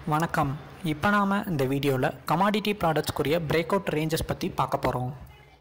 வணக்கம் இப்போ நாம் இந்த வீடியோவில் கமாடிட்டி ப்ராடக்ட்ஸ்க்குரிய பிரேக் அவுட் ரேஞ்சஸ் பற்றி பார்க்க போகிறோம்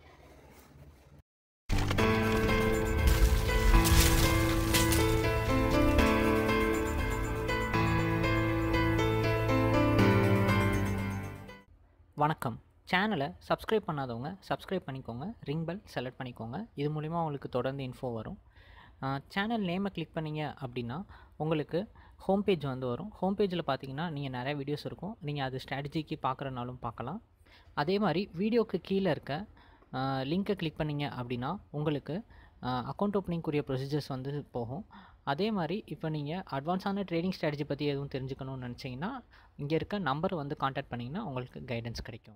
வணக்கம் சேனலை சப்ஸ்கிரைப் பண்ணாதவங்க சப்ஸ்கிரைப் பண்ணிக்கோங்க ரிங் பெல் செலக்ட் பண்ணிக்கோங்க இது மூலிமா உங்களுக்கு தொடர்ந்து இன்ஃபோ வரும் சேனல் நேமை கிளிக் பண்ணீங்க அப்படின்னா உங்களுக்கு ஹோம் பேஜ் வந்து வரும் ஹோம் பேஜில் பார்த்தீங்கன்னா நீங்கள் நிறைய வீடியோஸ் இருக்கும் நீங்கள் அது ஸ்ட்ராட்டஜிக்கு பார்க்குறனாலும் பார்க்கலாம் அதே மாதிரி வீடியோக்கு கீழே இருக்க லிங்க்கை கிளிக் பண்ணீங்க அப்படின்னா உங்களுக்கு அக்கௌண்ட் ஓப்பனிங்குரிய ப்ரொசீஜர்ஸ் வந்து போகும் அதே மாதிரி இப்போ நீங்கள் அட்வான்ஸான ட்ரேடிங் ஸ்ட்ராட்டஜி பற்றி எதுவும் தெரிஞ்சுக்கணும்னு நினச்சிங்கன்னா இங்கே இருக்க நம்பர் வந்து காண்டாக்ட் பண்ணிங்கன்னா உங்களுக்கு கைடன்ஸ் கிடைக்கும்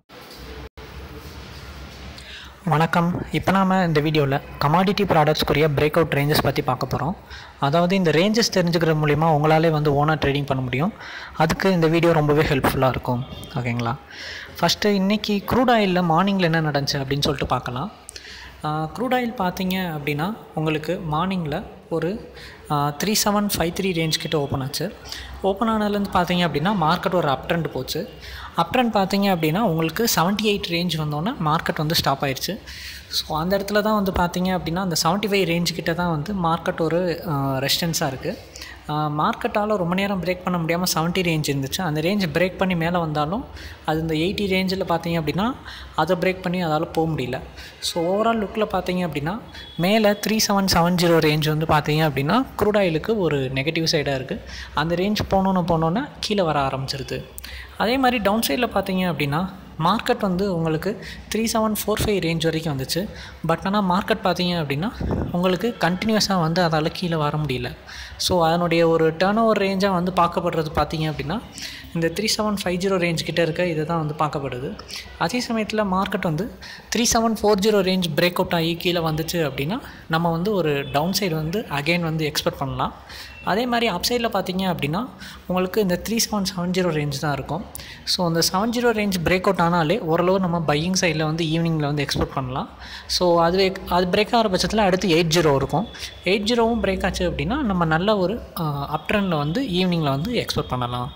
வணக்கம் இப்போ நாம் இந்த வீடியோவில் கமாடிட்டி ப்ராடக்ட்ஸ்க்குரிய பிரேக் அவுட் ரேஞ்சஸ் பற்றி பார்க்க போகிறோம் அதாவது இந்த ரேஞ்சஸ் தெரிஞ்சுக்கிறது மூலிமா உங்களாலே வந்து ஓனாக ட்ரேடிங் பண்ண முடியும் அதுக்கு இந்த வீடியோ ரொம்பவே ஹெல்ப்ஃபுல்லாக இருக்கும் ஓகேங்களா ஃபஸ்ட்டு இன்றைக்கி க்ரூட் ஆயிலில் மார்னிங்கில் என்ன நடந்துச்சு அப்படின்னு சொல்லிட்டு பார்க்கலாம் க்ரூட் ஆயில் பார்த்தீங்க அப்படின்னா உங்களுக்கு மார்னிங்கில் ஒரு three seven five three range கிட்ட ஓப்பன் ஆச்சு ஓப்பன் ஆனதுலேருந்து பார்த்தீங்க அப்படின்னா மார்க்கெட் ஒரு அப் ட்ரெண்ட் போச்சு அப் ட்ரெண்ட் பார்த்தீங்க அப்படின்னா உங்களுக்கு செவன்ட்டி எயிட் ரேஞ்ச் வந்தோன்னே மார்க்கெட் வந்து ஸ்டாப் ஆயிடுச்சு ஸோ அந்த இடத்துல தான் வந்து பார்த்தீங்க அப்படின்னா அந்த செவன்ட்டி ஃபைவ் ரேஞ்ச் கிட்ட தான் வந்து மார்க்கெட் ஒரு ரெஸ்டன்ஸாக இருக்குது மார்க்கெட்டால் ரொம்ப நேரம் பிரேக் பண்ண முடியாமல் செவன்ட்டி ரேஞ்ச் இருந்துச்சு அந்த ரேஞ்ச் பிரேக் பண்ணி மேலே வந்தாலும் அது இந்த எயிட்டி ரேஞ்சில் பார்த்தீங்க அப்படின்னா அதை பிரேக் பண்ணி அதால் போக முடியல ஸோ ஓவரால் லுக்கில் பார்த்தீங்க அப்படின்னா மேலே three seven seven zero range வந்து பார்த்தீங்க அப்படின்னா க்ரூட் ஆயிலுக்கு ஒரு நெகட்டிவ் சைடாக இருக்குது அந்த ரேஞ்ச் போனோன்னு போனோன்னே கீழே வர ஆரம்பிச்சிருது அதே மாதிரி டவுன் சைடில் பார்த்தீங்க அப்படின்னா மார்க்கெட் வந்து உங்களுக்கு three seven four five range வரைக்கும் வந்துச்சு பட் ஆனால் மார்க்கெட் பார்த்தீங்க அப்படின்னா உங்களுக்கு கண்டினியூஸாக வந்து அதால் கீழே வர முடியல ஸோ அதனுடைய ஒரு டேர்ன் ஓவர் ரேஞ்சாக வந்து பார்க்கப்படுறது பார்த்தீங்க அப்படின்னா இந்த three seven five zero range கிட்டே இருக்க இது தான் வந்து பார்க்கப்படுது அதே சமயத்தில் மார்க்கெட் வந்து three seven four zero range break out ஆகி கீழே வந்துச்சு அப்படின்னா நம்ம வந்து ஒரு டவுன் சைடு வந்து அகெயின் வந்து எக்ஸ்பெக்ட் பண்ணலாம் அதே மாதிரி அப்சைடில் பார்த்தீங்க அப்படின்னா உங்களுக்கு இந்த three seven seven zero range தான் இருக்கும் ஸோ அந்த seven zero range break out ஆனாலே ஓரளவு நம்ம பையிங் சைடில் வந்து ஈவினிங்கில் வந்து எக்ஸ்பெக்ட் பண்ணலாம் ஸோ அது அது பிரேக் ஆகிற பட்சத்தில் அடுத்து எயிட் ஜீரோ இருக்கும் எயிட் ஜீரோவும் பிரேக் ஆச்சு அப்படின்னா நம்ம நல்ல ஒரு அப் ட்ரெண்டில் வந்து ஈவினிங்கில் வந்து எக்ஸ்பெக்ட் பண்ணலாம்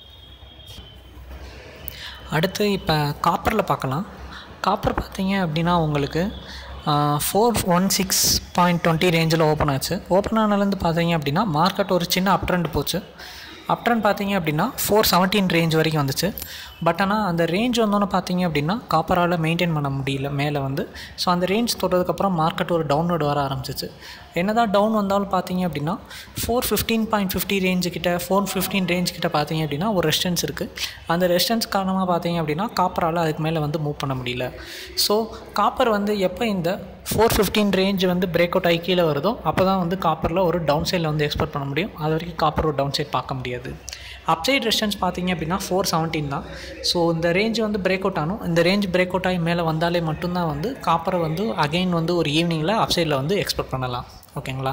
அடுத்து இப்போ காப்பரில் பார்க்கலாம் காப்பர் பார்த்தீங்க அப்படின்னா உங்களுக்கு four one six point twenty ரேஞ்சில் ஓப்பன் ஆச்சு ஓப்பன் ஆனதுலேருந்து பார்த்தீங்க அப்படின்னா மார்க்கெட் ஒரு சின்ன அப் ட்ரெண்ட் போச்சு அப் ட்ரெண்ட் பார்த்தீங்க அப்படின்னா ஃபோர் செவன்டீன் ரேஞ்ச் வரைக்கும் வந்துச்சு பட் ஆனால் அந்த ரேஞ்ச் வந்தோன்னு பார்த்தீங்க அப்படின்னா காப்பரால் மெயின்டைன் பண்ண முடியல மேலே வந்து ஸோ அந்த ரேஞ்ச் தொட்டதுக்கப்புறம் மார்க்கெட் ஒரு டவுன்லோடு வர ஆரம்பிச்சிச்சு என்ன தான் டவுன் வந்தாலும் பார்த்தீங்க அப்படின்னா four fifteen point fifty range கிட்ட ஃபோர் ஃபிஃப்டீன் ரேஞ்ச் கிட்ட பார்த்தீங்க அப்படின்னா ஒரு ரெஸ்டன்ஸ் இருக்குது அந்த ரெஸ்டன்ஸ் காரணமாக பார்த்தீங்க அப்படின்னா காப்பரால் அதுக்கு மேலே வந்து மூவ் பண்ண முடியல ஸோ காப்பர் வந்து எப்போ இந்த ஃபோர் ஃபிஃப்டீன் ரேஞ்ச் வந்து பிரேக் அவுட் ஆகி கீழே வருதோ அப்போ தான் வந்து காப்பரில் ஒரு டவுன் சைடில் வந்து எக்ஸ்பெக்ட் பண்ண முடியும் அது வரைக்கும் காப்பர் ஒரு டவுன் சைட் பார்க்க முடியாது அப்சைட் ரெஸ்டன்ஸ் பார்த்தீங்க அப்படின்னா ஃபோர் செவன்டீன் தான் ஸோ இந்த ரேஞ்ச் வந்து பிரேக் அவுட் ஆகணும் இந்த ரேஞ்ச் பிரேக் அவுட் ஆகி மேலே வந்தாலே மட்டும்தான் வந்து காப்பரை வந்து அகெயின் வந்து ஒரு ஈவினிங்கில் அப்சைடில் வந்து எக்ஸ்பெக்ட் பண்ணலாம் ஓகேங்களா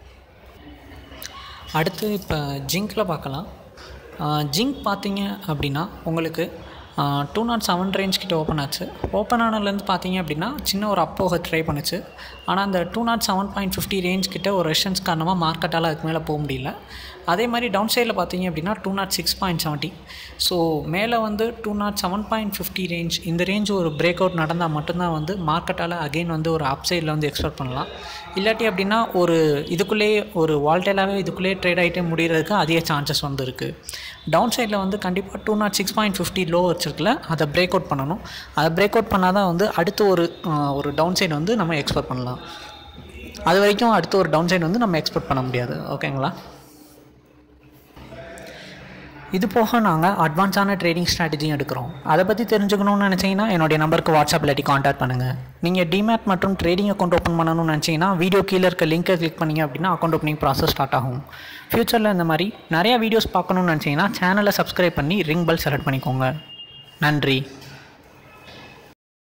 அடுத்து இப்போ ஜிங்க்கில் பார்க்கலாம் ஜிங்க் பார்த்தீங்க அப்படின்னா உங்களுக்கு டூ நாட் செவன் ரேஞ்ச் கிட்ட ஓப்பன் ஆச்சு ஓப்பன் ஆனதுலேருந்து பார்த்தீங்க அப்படின்னா சின்ன ஒரு அப்போக ட்ரை பண்ணுச்சு ஆனால் அந்த two naught seven point fifty range கிட்ட ஒரு ரெஷன்ஸ் காரணமாக மார்க்கெட்டால் அதுக்கு மேலே போக முடியல அதே மாதிரி டவுன் சைடில் பார்த்தீங்க அப்படின்னா two naught six point seventy so மேலே வந்து two naught seven point fifty range இந்த ரேஞ்ச் ஒரு பிரேக் அவுட் நடந்தால் மட்டும்தான் வந்து மார்க்கெட்டால் அகெயின் வந்து ஒரு அப் சைடில் வந்து எக்ஸ்பெக்ட் பண்ணலாம் இல்லாட்டி அப்படின்னா ஒரு இதுக்குள்ளேயே ஒரு வால்டேலாகவே இதுக்குள்ளேயே ட்ரேட் ஆகிட்டே முடிகிறதுக்கு அதிக சான்சஸ் வந்து இருக்குது டவுன் சைடில் வந்து கண்டிப்பாக two naught six point fifty low வச்சுருக்கல அதை பிரேக் அவுட் பண்ணணும் அதை பிரேக் அவுட் பண்ணால் தான் வந்து அடுத்து ஒரு ஒரு டவுன் சைடு வந்து நம்ம எக்ஸ்பெக்ட் பண்ணலாம் அது வரைக்கும் அடுத்து ஒரு டவுன் சைடு வந்து நம்ம எக்ஸ்பெக்ட் பண்ண முடியாது ஓகேங்களா இது போக நாங்கள் அட்வான்ஸான ட்ரேடிங் ஸ்ட்ராட்டஜியும் எடுக்கிறோம் அதை பற்றி தெரிஞ்சுக்கணும்னு நினச்சிங்கன்னா என்னுடைய நம்பருக்கு வாட்ஸ்அப் இல்லாட்டி காண்டாக்ட் பண்ணுங்கள் நீங்கள் டிமேட் மற்றும் ட்ரேடிங் அக்கௌண்ட் ஓப்பன் பண்ணணும்னு நினச்சிங்கன்னா வீடியோ கீழே இருக்க லிங்கை கிளிக் பண்ணிங்க அப்படின்னா அக்கௌண்ட் ஓப்பனிங் ப்ராசஸ் ஸ்டார்ட் ஆகும் ஃப்யூச்சரில் இந்த மாதிரி நிறையா வீடியோஸ் பார்க்கணும்னு நினச்சிங்கன்னா சேனலை சப்ஸ்கிரைப் பண்ணி ரிங் பெல் செலக்ட் பண்ணிக்கோங்க நன்றி